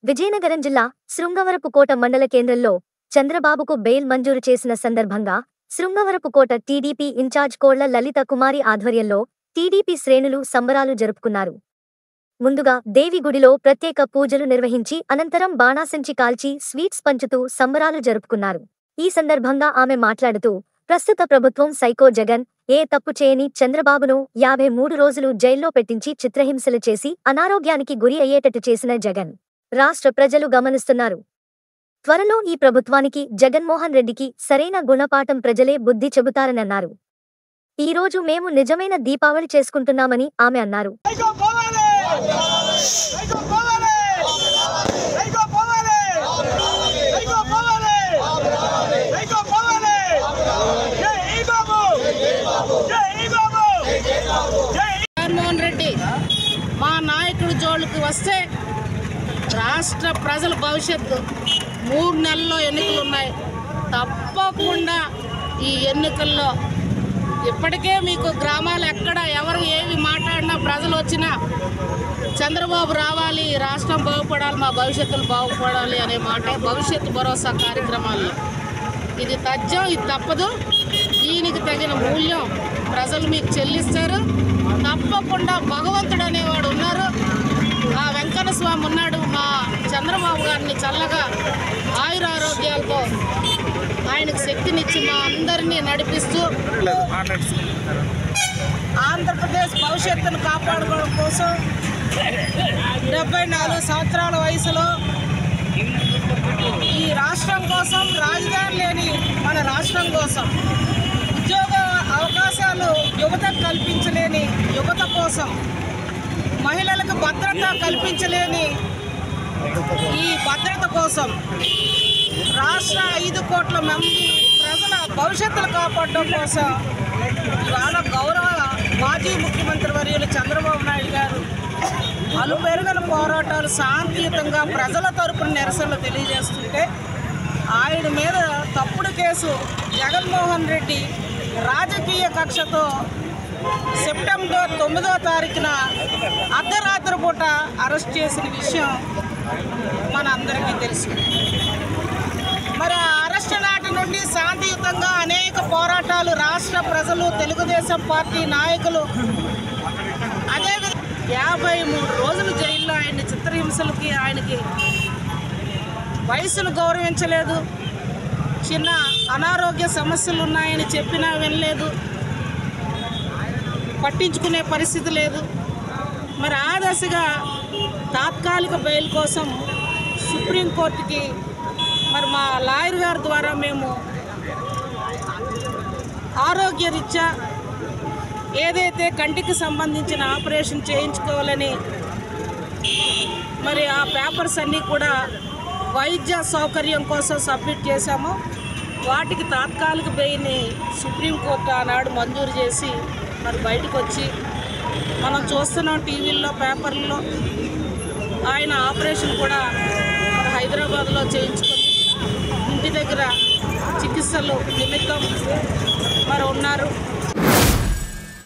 విజయనగరం జిల్లా శృంగవరపుకోట మండల కేంద్రంలో చంద్రబాబుకు బెయిల్ మంజూరు చేసిన సందర్భంగా శృంగవరపుకోట టీడీపీ ఇన్ఛార్జ్ కోళ్ల లలిత కుమారి ఆధ్వర్యంలో టీడీపీ శ్రేణులు సంబరాలు జరుపుకున్నారు ముందుగా దేవి గుడిలో ప్రత్యేక పూజలు నిర్వహించి అనంతరం బాణాసంచి కాల్చి స్వీట్స్ పంచుతూ సంబరాలు జరుపుకున్నారు ఈ సందర్భంగా ఆమె మాట్లాడుతూ ప్రస్తుత ప్రభుత్వం సైకో జగన్ ఏ తప్పు చేయని చంద్రబాబును యాభై మూడు రోజులు జైల్లో పెట్టించి చిత్రహింసలు చేసి అనారోగ్యానికి గురి అయ్యేటట్టు చేసిన జగన్ రాష్ట్ర ప్రజలు గమనిస్తున్నారు త్వరలో ఈ ప్రభుత్వానికి జగన్మోహన్ రెడ్డికి సరైన గుణపాఠం ప్రజలే బుద్ధి చెబుతారనన్నారు ఈ రోజు మేము నిజమైన దీపావళి చేసుకుంటున్నామని ఆమె అన్నారు సైకో పోవాలి సైకో పోవాలి సైకో పోవాలి సైకో పోవాలి సైకో పోవాలి జై బాబు జై బాబు జై జగన్మోహన్ రెడ్డి మా నాయకుడి జోళ్ళకి వస్తే రాష్ట్ర ప్రజల భవిష్యత్తు మూడు నెలల్లో ఎన్నికలు ఉన్నాయి తప్పకుండా ఈ ఎన్నికల్లో ఇప్పటికే మీకు గ్రామాలు ఎక్కడ ఎవరు ఏవి మాట్లాడినా ప్రజలు వచ్చినా చంద్రబాబు రావాలి ఈ రాష్ట్రం బాగుపడాలి మా భవిష్యత్తులు బాగుపడాలి అనే మాట భవిష్యత్తు భరోసా కార్యక్రమాల్లో ఇది తథ్యం ఇది తప్పదు దీనికి తగిన మూల్యం ప్రజలు మీకు చెల్లిస్తారు తప్పకుండా భగవంతుడు అనేవాడు ఉన్నారు ఆ వెంకన్న స్వామి ఉన్నాడు మా చంద్రబాబు గారిని చల్లగా ఆయురారోగ్యాలతో ఆయనకు శక్తినిచ్చి మా అందరినీ నడిపిస్తూ ఆంధ్రప్రదేశ్ భవిష్యత్తును కాపాడుకోవడం కోసం డెబ్బై నాలుగు సంవత్సరాల వయసులో ఈ రాష్ట్రం కోసం రాజధాని లేని మన రాష్ట్రం కోసం ఉద్యోగ అవకాశాలు యువతకు కల్పించలేని యువత కోసం మహిళలకు భద్రత కల్పించలేని ఈ భద్రత కోసం రాష్ట్ర ఐదు కోట్ల మంది ప్రజల భవిష్యత్తును కాపాడడం కోసం ఇవాళ గౌరవ మాజీ ముఖ్యమంత్రి వర్యులు చంద్రబాబు నాయుడు గారు అలుపెరుగని పోరాటాలు శాంతియుతంగా ప్రజల తరపున నిరసనలు తెలియజేస్తుంటే ఆయన మీద తప్పుడు కేసు జగన్మోహన్ రెడ్డి రాజకీయ కక్షతో సెప్టెంబర్ తొమ్మిదో తారీఖున అర్ధరాత్రి పూట అరెస్ట్ చేసిన విషయం మన అందరికీ తెలుసు మరి ఆ అరెస్ట్ నాటి నుండి శాంతియుతంగా అనేక పోరాటాలు రాష్ట్ర ప్రజలు తెలుగుదేశం పార్టీ నాయకులు అదేవిధంగా యాభై మూడు రోజులు జైల్లో ఆయన చిత్రహింసలకి ఆయనకి వయసును గౌరవించలేదు చిన్న అనారోగ్య సమస్యలు ఉన్నాయని చెప్పినా వినలేదు పట్టించుకునే పరిస్థితి లేదు మరి ఆ దశగా తాత్కాలిక బెయిల్ కోసం సుప్రీంకోర్టుకి మరి మా లాయర్ గారి ద్వారా మేము ఆరోగ్యరీత్యా ఏదైతే కంటికి సంబంధించిన ఆపరేషన్ చేయించుకోవాలని మరి ఆ పేపర్స్ అన్నీ కూడా వైద్య సౌకర్యం కోసం సబ్మిట్ చేశాము వాటికి తాత్కాలిక బెయిల్ని సుప్రీంకోర్టు ఆనాడు మంజూరు చేసి మరి బయటకు వచ్చి మనం చూస్తున్నాం టీవీల్లో పేపర్లలో ఆయన ఆపరేషన్ కూడా మరి హైదరాబాద్లో చేయించుకొని ఇంటి దగ్గర చికిత్సలు నిమిత్తం మరి ఉన్నారు